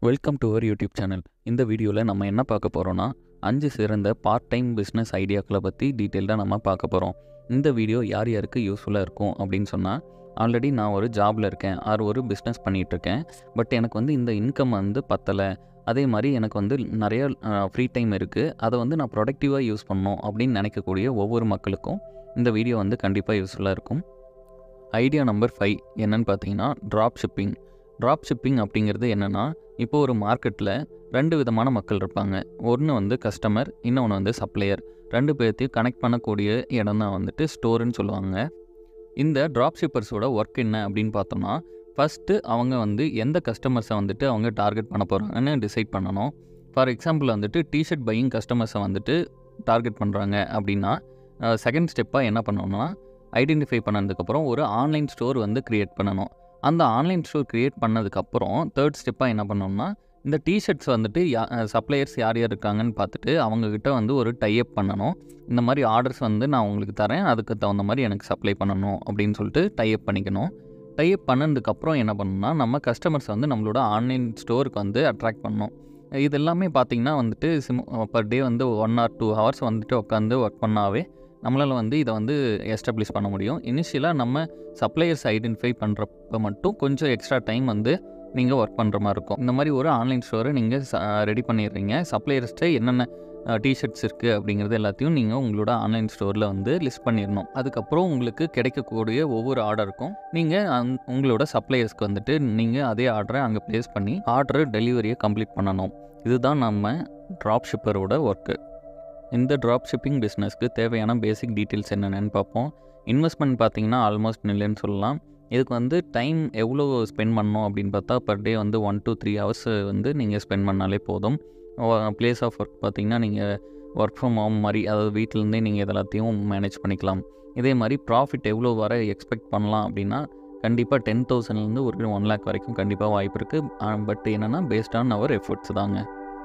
welcome to our YouTube channel இந்த வீடியோவில் நம்ம என்ன பார்க்க போகிறோன்னா அஞ்சு சிறந்த பார்ட் டைம் பிஸ்னஸ் ஐடியாக்களை பற்றி டீட்டெயில்டாக நம்ம பார்க்க போகிறோம் இந்த வீடியோ யார் யாருக்கு யூஸ்ஃபுல்லாக இருக்கும் அப்படின்னு சொன்னால் ஆல்ரெடி நான் ஒரு ஜாபில் இருக்கேன் ஆர் ஒரு பிஸ்னஸ் பண்ணிகிட்ருக்கேன் பட் எனக்கு வந்து இந்த இன்கம் வந்து பத்தலை அதே மாதிரி எனக்கு வந்து நிறைய ஃப்ரீ டைம் இருக்குது அதை வந்து நான் ப்ரொடக்டிவாக யூஸ் பண்ணணும் அப்படின்னு நினைக்கக்கூடிய ஒவ்வொரு மக்களுக்கும் இந்த வீடியோ வந்து கண்டிப்பாக யூஸ்ஃபுல்லாக இருக்கும் ஐடியா நம்பர் ஃபைவ் என்னன்னு பார்த்தீங்கன்னா ட்ராப் ஷிப்பிங் ட்ராப் ஷிப்பிங் அப்படிங்கிறது என்னென்னா இப்போ ஒரு மார்க்கெட்டில் ரெண்டு விதமான மக்கள் இருப்பாங்க ஒன்று வந்து கஸ்டமர் இன்னொன்று வந்து சப்ளையர் ரெண்டு பேர்த்தையும் கனெக்ட் பண்ணக்கூடிய இடம் தான் வந்துட்டு ஸ்டோருன்னு சொல்லுவாங்க இந்த ட்ராப் ஷிப்பர்ஸோட ஒர்க் என்ன அப்படின்னு பார்த்தோம்னா ஃபஸ்ட்டு அவங்க வந்து எந்த கஸ்டமர்ஸை வந்துட்டு அவங்க டார்கெட் பண்ண போகிறாங்கன்னு டிசைட் பண்ணணும் ஃபார் எக்ஸாம்பிள் வந்துட்டு டிஷர்ட் பையிங் கஸ்டமர்ஸை வந்துட்டு டார்கெட் பண்ணுறாங்க அப்படின்னா செகண்ட் ஸ்டெப்பாக என்ன பண்ணணும்னா ஐடென்டிஃபை பண்ணதுக்கப்புறம் ஒரு ஆன்லைன் ஸ்டோர் வந்து க்ரியேட் பண்ணணும் அந்த ஆன்லைன் ஸ்டோர் க்ரியேட் பண்ணதுக்கப்புறம் தேர்ட் ஸ்டெப்பாக என்ன பண்ணணும்னா இந்த டிஷர்ட்ஸ் வந்துட்டு யா சப்ளையர்ஸ் யார் யார் இருக்காங்கன்னு பார்த்துட்டு அவங்கக்கிட்ட வந்து ஒரு டைப் பண்ணணும் இந்த மாதிரி ஆர்டர்ஸ் வந்து நான் உங்களுக்கு தரேன் அதுக்கு தகுந்த மாதிரி எனக்கு சப்ளை பண்ணணும் அப்படின்னு சொல்லிட்டு டைப் பண்ணிக்கணும் டைப் பண்ணதுக்கப்புறம் என்ன பண்ணணும்னா நம்ம கஸ்டமர்ஸ் வந்து நம்மளோட ஆன்லைன் ஸ்டோருக்கு வந்து அட்ராக்ட் பண்ணணும் இது எல்லாமே பார்த்திங்கன்னா வந்துட்டு சிம் பர் டே வந்து ஒன் ஆர் டூ ஹவர்ஸ் வந்துட்டு உட்காந்து ஒர்க் பண்ணாவே நம்மளால் வந்து இதை வந்து எஸ்டாப்ளிஷ் பண்ண முடியும் இனிஷியலாக நம்ம சப்ளையர்ஸ் ஐடென்டிஃபை பண்ணுறப்ப மட்டும் கொஞ்சம் எக்ஸ்ட்ரா டைம் வந்து நீங்கள் ஒர்க் பண்ணுற மாதிரி இருக்கும் இந்த மாதிரி ஒரு ஆன்லைன் ஸ்டோரை நீங்கள் ரெடி பண்ணிடுறீங்க சப்ளையர்ஸ்ட்டு என்னென்ன டிஷர்ட்ஸ் இருக்குது அப்படிங்கிறது எல்லாத்தையும் நீங்கள் உங்களோட ஆன்லைன் ஸ்டோரில் வந்து லிஸ்ட் பண்ணிடணும் அதுக்கப்புறம் உங்களுக்கு கிடைக்கக்கூடிய ஒவ்வொரு ஆர்டருக்கும் நீங்கள் அந் உங்களோட சப்ளையர்ஸ்க்கு வந்துட்டு நீங்கள் அதே ஆர்டரை அங்கே ப்ளேஸ் பண்ணி ஆர்டர் டெலிவரியை கம்ப்ளீட் பண்ணணும் இதுதான் நம்ம ட்ராப் ஷிப்பரோட ஒர்க்கு இந்த ட்ராப் ஷிப்பிங் பிஸ்னஸ்க்கு தேவையான பேசிக் டீட்டெயில்ஸ் என்னென்னு பார்ப்போம் இன்வெஸ்ட்மெண்ட் பார்த்தீங்கன்னா ஆல்மோஸ்ட் நில்லுன்னு சொல்லலாம் இதுக்கு வந்து டைம் எவ்வளோ ஸ்பெண்ட் பண்ணணும் அப்படின்னு பார்த்தா பர் டே வந்து ஒன் டு த்ரீ ஹவர்ஸ் வந்து நீங்கள் ஸ்பெண்ட் பண்ணாலே போதும் ப்ளேஸ் ஆஃப் ஒர்க் பார்த்தீங்கன்னா நீங்கள் ஒர்க் ஃப்ரம் ஹோம் மாதிரி அதாவது வீட்டிலேருந்தே நீங்கள் இது எல்லாத்தையும் மேனேஜ் பண்ணிக்கலாம் இதே மாதிரி ப்ராஃபிட் எவ்வளோ வர எக்ஸ்பெக்ட் பண்ணலாம் அப்படின்னா கண்டிப்பாக டென் தௌசண்ட்லேருந்து ஒரு ஒன் லேக் வரைக்கும் கண்டிப்பாக வாய்ப்பு இருக்குது பட் என்னென்னா பேஸ்ட் ஆன் அவர் எஃபர்ட்ஸ் தாங்க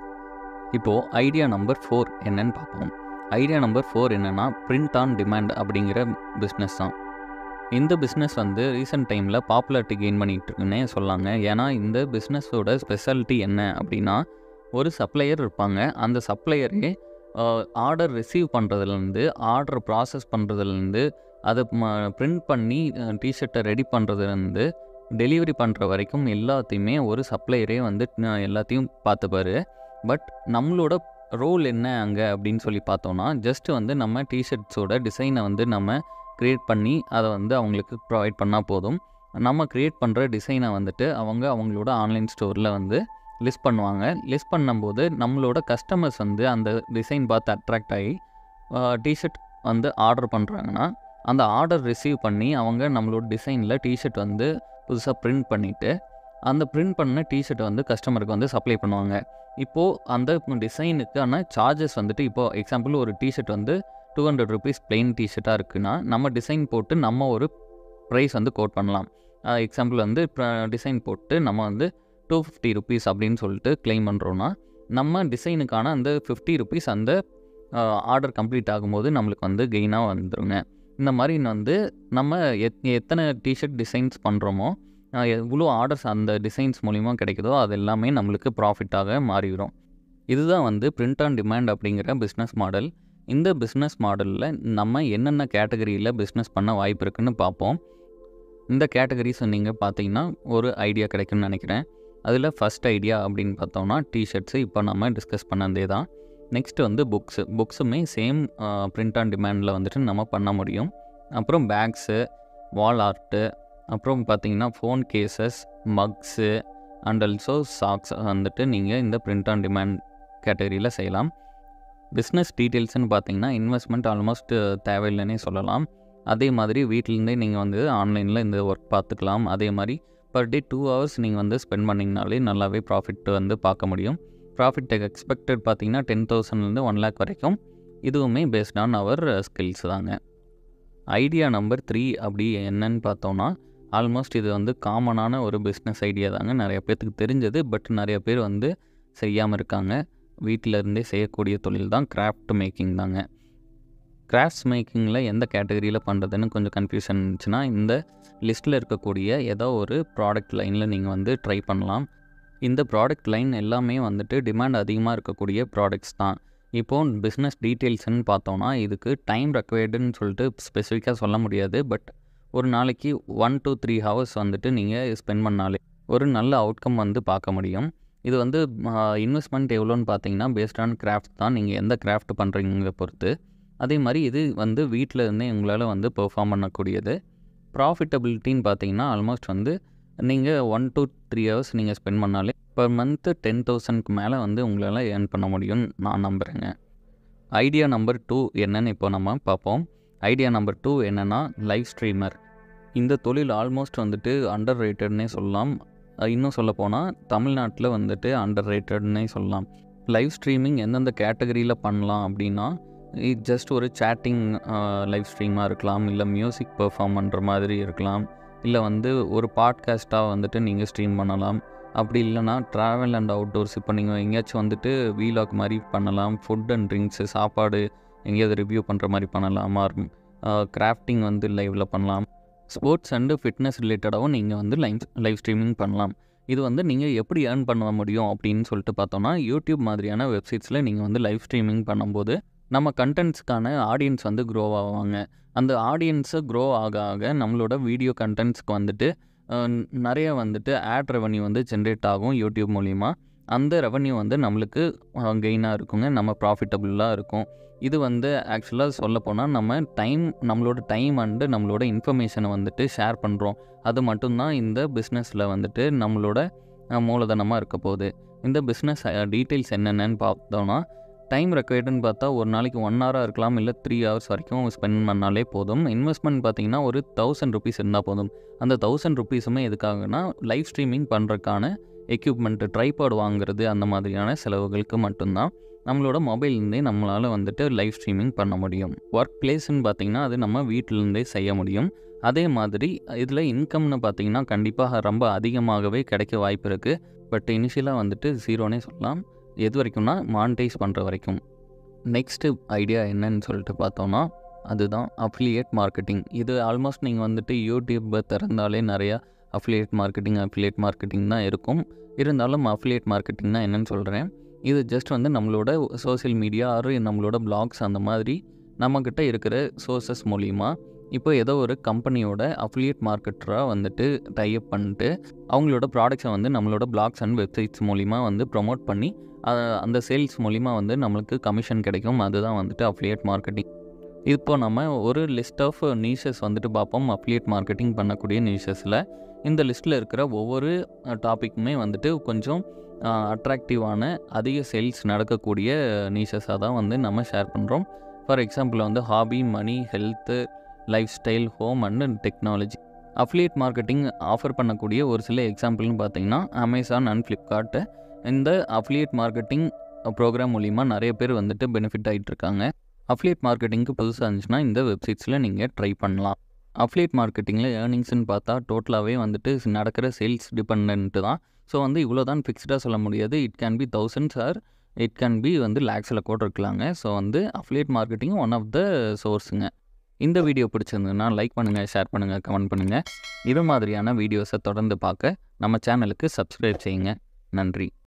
இப்போது ஐடியா நம்பர் ஃபோர் என்னன்னு பார்ப்போம் ஐடியா நம்பர் ஃபோர் என்னென்னா பிரிண்ட் ஆன் டிமாண்ட் அப்படிங்கிற பிஸ்னஸ் தான் இந்த பிஸ்னஸ் வந்து ரீசெண்ட் டைமில் பாப்புலாரிட்டி கெயின் பண்ணிகிட்டு இருக்குன்னே சொல்லாங்க ஏன்னா இந்த பிஸ்னஸோட ஸ்பெஷாலிட்டி என்ன அப்படின்னா ஒரு சப்ளையர் இருப்பாங்க அந்த சப்ளையரே ஆர்டர் ரிசீவ் பண்ணுறதுலேருந்து ஆர்டர் ப்ராசஸ் பண்ணுறதுலேருந்து அதை பிரிண்ட் பண்ணி டிஷர்ட்டை ரெடி பண்ணுறதுலேருந்து டெலிவரி பண்ணுற வரைக்கும் எல்லாத்தையுமே ஒரு சப்ளையரே வந்து எல்லாத்தையும் பார்த்துப்பாரு பட் நம்மளோட ரோல் என்ன அங்கே அப்படின்னு சொல்லி பார்த்தோன்னா ஜஸ்ட்டு வந்து நம்ம டிஷர்ட்ஸோட டிசைனை வந்து நம்ம க்ரியேட் பண்ணி அதை வந்து அவங்களுக்கு ப்ரொவைட் பண்ணால் போதும் நம்ம க்ரியேட் பண்ணுற டிசைனை வந்துட்டு அவங்க அவங்களோட ஆன்லைன் ஸ்டோரில் வந்து லிஸ்ட் பண்ணுவாங்க லிஸ்ட் பண்ணும்போது நம்மளோட கஸ்டமர்ஸ் வந்து அந்த டிசைன் பார்த்து அட்ராக்ட் ஆகி டிஷர்ட் வந்து ஆர்டர் பண்ணுறாங்கன்னா அந்த ஆர்டர் ரிசீவ் பண்ணி அவங்க நம்மளோட டிசைனில் டிஷர்ட் வந்து புதுசாக ப்ரிண்ட் பண்ணிவிட்டு அந்த ப்ரிண்ட் பண்ண டிஷர்ட்டை வந்து கஸ்டமருக்கு வந்து சப்ளை பண்ணுவாங்க இப்போது அந்த டிசைனுக்கான சார்ஜஸ் வந்துட்டு இப்போது எக்ஸாம்பிள் ஒரு டிஷர்ட் வந்து டூ ஹண்ட்ரட் ருபீஸ் பிளெயின் டிஷர்ட்டாக இருக்குன்னா நம்ம டிசைன் போட்டு நம்ம ஒரு ப்ரைஸ் வந்து கோட் பண்ணலாம் எக்ஸாம்பிள் வந்து டிசைன் போட்டு நம்ம வந்து டூ ஃபிஃப்டி ருபீஸ் அப்படின்னு சொல்லிட்டு கிளைம் பண்ணுறோன்னா நம்ம டிசைனுக்கான அந்த ஃபிஃப்டி ருபீஸ் அந்த ஆர்டர் கம்ப்ளீட் ஆகும்போது நம்மளுக்கு வந்து கெயினாக வந்துருங்க இந்த மாதிரி வந்து நம்ம எத் எத்தனை டிஷர்ட் டிசைன்ஸ் பண்ணுறோமோ எவ்வளோ ஆர்டர்ஸ் அந்த டிசைன்ஸ் மூலிமா கிடைக்குதோ அது எல்லாமே நம்மளுக்கு ப்ராஃபிட்டாக மாறிவிடும் இதுதான் வந்து பிரிண்ட் ஆன் டிமாண்ட் அப்படிங்கிற பிஸ்னஸ் மாடல் இந்த பிஸ்னஸ் மாடலில் நம்ம என்னென்ன கேட்டகரியில் பிஸ்னஸ் பண்ண வாய்ப்பு இருக்குன்னு பார்ப்போம் இந்த கேட்டகரிஸ் நீங்கள் பார்த்தீங்கன்னா ஒரு ஐடியா கிடைக்கும்னு நினைக்கிறேன் அதில் ஃபஸ்ட் ஐடியா அப்படின்னு பார்த்தோம்னா டிஷர்ட்ஸு இப்போ நம்ம டிஸ்கஸ் பண்ணதே தான் நெக்ஸ்ட்டு வந்து புக்ஸு புக்ஸுமே சேம் பிரிண்ட் ஆன் டிமாண்டில் வந்துட்டு நம்ம பண்ண முடியும் அப்புறம் பேக்ஸு வால் ஆர்ட்டு அப்புறம் பார்த்தீங்கன்னா phone cases mugs and also socks வந்துட்டு நீங்கள் இந்த பிரிண்ட் ஆன் டிமாண்ட் கேட்டகரியில் செய்யலாம் பிஸ்னஸ் டீட்டெயில்ஸ்னு பார்த்தீங்கன்னா இன்வெஸ்ட்மெண்ட் ஆல்மோஸ்ட் தேவையில்லைன்னே சொல்லலாம் அதே மாதிரி வீட்டிலேருந்தே நீங்கள் வந்து ஆன்லைனில் இந்த ஒர்க் பார்த்துக்கலாம் அதே மாதிரி பர் டே டூ ஹவர்ஸ் நீங்கள் வந்து ஸ்பெண்ட் பண்ணிங்கனாலே நல்லாவே ப்ராஃபிட் வந்து பார்க்க முடியும் ப்ராஃபிட் எக்ஸ்பெக்டட் பார்த்தீங்கன்னா டென் தௌசண்ட்லேருந்து ஒன் லேக் வரைக்கும் இதுவுமே பேஸ்ட் ஆன் அவர் ஸ்கில்ஸ் தாங்க ஐடியா நம்பர் த்ரீ அப்படி என்னன்னு பார்த்தோன்னா ஆல்மோஸ்ட் இது வந்து காமனான ஒரு பிஸ்னஸ் ஐடியா தாங்க நிறைய பேர்த்துக்கு தெரிஞ்சது பட் நிறைய பேர் வந்து செய்யாமல் இருக்காங்க வீட்டில் இருந்தே செய்யக்கூடிய தொழில் தான் கிராஃப்ட் மேக்கிங் தாங்க கிராஃப்ட்ஸ் மேக்கிங்கில் எந்த கேட்டகரியில் பண்ணுறதுன்னு கொஞ்சம் கன்ஃபியூஷன் இருந்துச்சுன்னா இந்த லிஸ்ட்டில் இருக்கக்கூடிய ஏதோ ஒரு ப்ராடக்ட் லைனில் நீங்கள் வந்து ட்ரை பண்ணலாம் இந்த ப்ராடக்ட் லைன் எல்லாமே வந்துட்டு டிமாண்ட் அதிகமாக இருக்கக்கூடிய ப்ராடக்ட்ஸ் தான் இப்போது பிஸ்னஸ் டீட்டெயில்ஸ்னு பார்த்தோன்னா இதுக்கு டைம் ரெக்வயர்டுன்னு சொல்லிட்டு ஸ்பெசிஃபிக்காக சொல்ல முடியாது பட் ஒரு நாளைக்கு ஒன் to த்ரீ ஹவர்ஸ் வந்துட்டு நீங்கள் ஸ்பெண்ட் பண்ணாலே ஒரு நல்ல அவுட்கம் வந்து பார்க்க முடியும் இது வந்து இன்வெஸ்ட்மெண்ட் எவ்வளோன்னு பார்த்தீங்கன்னா பேஸ்ட் ஆன் கிராஃப்ட் தான் நீங்கள் எந்த கிராஃப்ட் பண்ணுறீங்க பொறுத்து அதே மாதிரி இது வந்து வீட்டில் இருந்தே உங்களால் வந்து பெர்ஃபார்ம் பண்ணக்கூடியது ப்ராஃபிட்டபிலிட்டின்னு பார்த்தீங்கன்னா ஆல்மோஸ்ட் வந்து நீங்கள் ஒன் to த்ரீ ஹவர்ஸ் நீங்கள் ஸ்பெண்ட் பண்ணாலே பர் மந்த்து டென் தௌசண்ட்க்கு மேலே வந்து உங்களால் ஏர்ன் பண்ண முடியும்னு நான் நம்புகிறேங்க ஐடியா நம்பர் டூ என்னன்னு இப்போ நம்ம பார்ப்போம் ஐடியா நம்பர் டூ என்னென்னா லைவ் ஸ்ட்ரீமர் இந்த தொழில் ஆல்மோஸ்ட் வந்துட்டு அண்டர் ரேட்டட்னே சொல்லலாம் அஹ் இன்னும் சொல்லப்போனால் தமிழ்நாட்டில் வந்துட்டு அண்டர் ரேட்டட்னே சொல்லலாம் லைவ் ஸ்ட்ரீமிங் எந்தெந்த கேட்டகரியில் பண்ணலாம் அப்படின்னா இது ஜஸ்ட் ஒரு சேட்டிங் லைவ் ஸ்ட்ரீமாக இருக்கலாம் இல்லை மியூசிக் பெர்ஃபார்ம் பண்ணுற மாதிரி இருக்கலாம் இல்லை வந்து ஒரு பாட்காஸ்ட்டாக வந்துட்டு நீங்கள் ஸ்ட்ரீம் பண்ணலாம் அப்படி இல்லைனா ட்ராவல் அண்ட் அவுட்டோர்ஸ் இப்போ நீங்கள் எங்கேயாச்சும் வந்துட்டு வீலாக் மாதிரி பண்ணலாம் ஃபுட் அண்ட் ட்ரிங்க்ஸு சாப்பாடு எங்கேயாவது ரிவ்யூ பண்ணுற மாதிரி பண்ணலாம் கிராஃப்டிங் வந்து லைவில் பண்ணலாம் ஸ்போர்ட்ஸ் அண்டு ஃபிட்னஸ் ரிலேட்டடாகவும் நீங்கள் வந்து லைவ் லைவ் ஸ்ட்ரீமிங் பண்ணலாம் இது வந்து நீங்கள் எப்படி ஏர்ன் பண்ண முடியும் அப்படின்னு சொல்லிட்டு பார்த்தோன்னா யூடியூப் மாதிரியான வெப்சைட்ஸில் நீங்கள் வந்து லைவ் ஸ்ட்ரீமிங் பண்ணும்போது நம்ம கண்டென்ட்ஸ்க்கான ஆடியன்ஸ் வந்து க்ரோ ஆவாங்க அந்த ஆடியன்ஸை க்ரோ ஆக ஆக நம்மளோட வீடியோ கண்டென்ட்ஸ்க்கு வந்துட்டு அஹ், நிறைய வந்துட்டு ஆட் ரெவன்யூ வந்து ஜென்ரேட் ஆகும் யூடியூப் மூலிமா அந்த ரெவன்யூ வந்து நம்மளுக்கு கெயினாக இருக்குங்க நம்ம ப்ராஃபிட்டபுளாக இருக்கும் இது வந்து ஆக்சுவலாக சொல்ல போனால் நம்ம டைம் நம்மளோட டைம் அண்டு நம்மளோட இன்ஃபர்மேஷனை வந்துட்டு ஷேர் பண்ணுறோம் அது மட்டும்தான் இந்த பிஸ்னஸில் வந்துட்டு நம்மளோட அஹ், மூலதனமாக இருக்க போகுது இந்த பிஸ்னஸ் டீட்டெயில்ஸ் என்னென்னு பார்த்தோன்னா டைம் ரெக்வயர்டுன்னு பார்த்தா ஒரு நாளைக்கு ஒன் ஹவராக இருக்கலாம் இல்லை த்ரீ ஹவர்ஸ் வரைக்கும் ஸ்பெண்ட் பண்ணாலே போதும் இன்வெஸ்ட்மெண்ட் பார்த்தீங்கன்னா ஒரு தௌசண்ட் ருபீஸ் இருந்தால் போதும் அந்த தௌசண்ட் ருபீஸுமே எதுக்காகனா லைவ் ஸ்ட்ரீமிங் பண்ணுறதுக்கான எக்யூப்மெண்ட்டு ட்ரைபாட் வாங்குறது அந்த மாதிரியான செலவுகளுக்கு மட்டும்தான் நம்மளோட மொபைல்லேருந்தே நம்மளால் வந்துட்டு லைவ் ஸ்ட்ரீமிங் பண்ண முடியும் ஒர்க் பிளேஸ்ன்னு பார்த்தீங்கன்னா அது நம்ம வீட்டிலேருந்தே செய்ய முடியும் அதே மாதிரி இதில் இன்கம்னு பார்த்தீங்கன்னா கண்டிப்பாக ரொம்ப அதிகமாகவே கிடைக்க வாய்ப்பு இருக்குது பட் இனிஷியலாக வந்துட்டு ஜீரோனே சொல்லலாம் எது வரைக்கும்னா மானிட்டைஸ் பண்ணுற வரைக்கும் நெக்ஸ்ட்டு ஐடியா என்னன்னு சொல்லிட்டு பார்த்தோன்னா அதுதான் அஃபிலியேட் மார்க்கெட்டிங் இது ஆல்மோஸ்ட் நீங்கள் வந்துட்டு யூடியூப்பை திறந்தாலே நிறையா அஃபிலியேட் மார்க்கெட்டிங் அஃபிலியேட் மார்க்கெட்டிங் தான் இருக்கும் இருந்தாலும் அஃபிலியேட் மார்க்கெட்டிங் தான் என்னன்னு சொல்கிறேன் இது ஜஸ்ட் வந்து நம்மளோட சோஷியல் மீடியா ஆறு நம்மளோட பிளாக்ஸ் அந்த மாதிரி நம்மக்கிட்ட இருக்கிற சோர்சஸ் மூலிமா இப்போ ஏதோ ஒரு கம்பெனியோட அஃபிலியேட் மார்க்கெட்டராக வந்துட்டு டைப் பண்ணிட்டு அவங்களோட ப்ராடக்ட்ஸை வந்து நம்மளோட பிளாக்ஸ் அண்ட் வெப்சைட்ஸ் மூலிமா வந்து ப்ரொமோட் பண்ணி அஹ், அந்த சேல்ஸ் மூலிமா வந்து நம்மளுக்கு கமிஷன் கிடைக்கும் அதுதான் வந்துட்டு அஃபிலியேட் மார்க்கெட்டிங் இப்போ நம்ம ஒரு லிஸ்ட் ஆஃப் நியூஸஸ் வந்துட்டு பார்ப்போம் அஃபிலியேட் மார்க்கெட்டிங் பண்ணக்கூடிய நியூஸஸில் இந்த லிஸ்ட்டில் இருக்கிற ஒவ்வொரு டாப்பிக்குமே வந்துட்டு கொஞ்சம் அட்ராக்டிவான அதிக சேல்ஸ் நடக்கக்கூடிய நியூஸஸாக தான் வந்து நம்ம ஷேர் பண்ணுறோம் ஃபார் எக்ஸாம்பிள் வந்து hobby money health lifestyle home and technology affiliate marketing offer பண்ணக்கூடிய ஒரு சில எக்ஸாம்பிள்னு பார்த்தீங்கன்னா அமேசான் அண்ட் ஃப்ளிப்கார்ட்டு இந்த அஃபிலியேட் மார்க்கெட்டிங் ப்ரோக்ராம் மூலிமா நிறைய பேர் வந்துட்டு பெனிஃபிட் ஆகிட்டு இருக்காங்க அஃபிலியேட் மார்க்கெட்டிங்க்கு புதுசாக இருந்துச்சுன்னா இந்த வெப்சைட்ஸில் நீங்கள் ட்ரை பண்ணலாம் அஃபிலியேட் மார்க்கெட்டிங்கில் ஏர்னிங்ஸ்னு பார்த்தா டோட்டலாகவே வந்துட்டு நடக்கிற சேல்ஸ் டிபெண்ட்டு தான் ஸோ வந்து இவ்வளோ தான் ஃபிக்ஸ்டாக சொல்ல முடியாது it can be thousands or it can be வந்து லேக்ஸில் கூட இருக்கலாங்க ஸோ வந்து affiliate marketing one of the சோர்ஸுங்க இந்த வீடியோ பிடிச்சிருந்ததுன்னா லைக் பண்ணுங்கள் ஷேர் பண்ணுங்கள் கமெண்ட் பண்ணுங்கள் இது மாதிரியான வீடியோஸை தொடர்ந்து பார்க்க நம்ம சேனலுக்கு சப்ஸ்கிரைப் செய்யுங்க நன்றி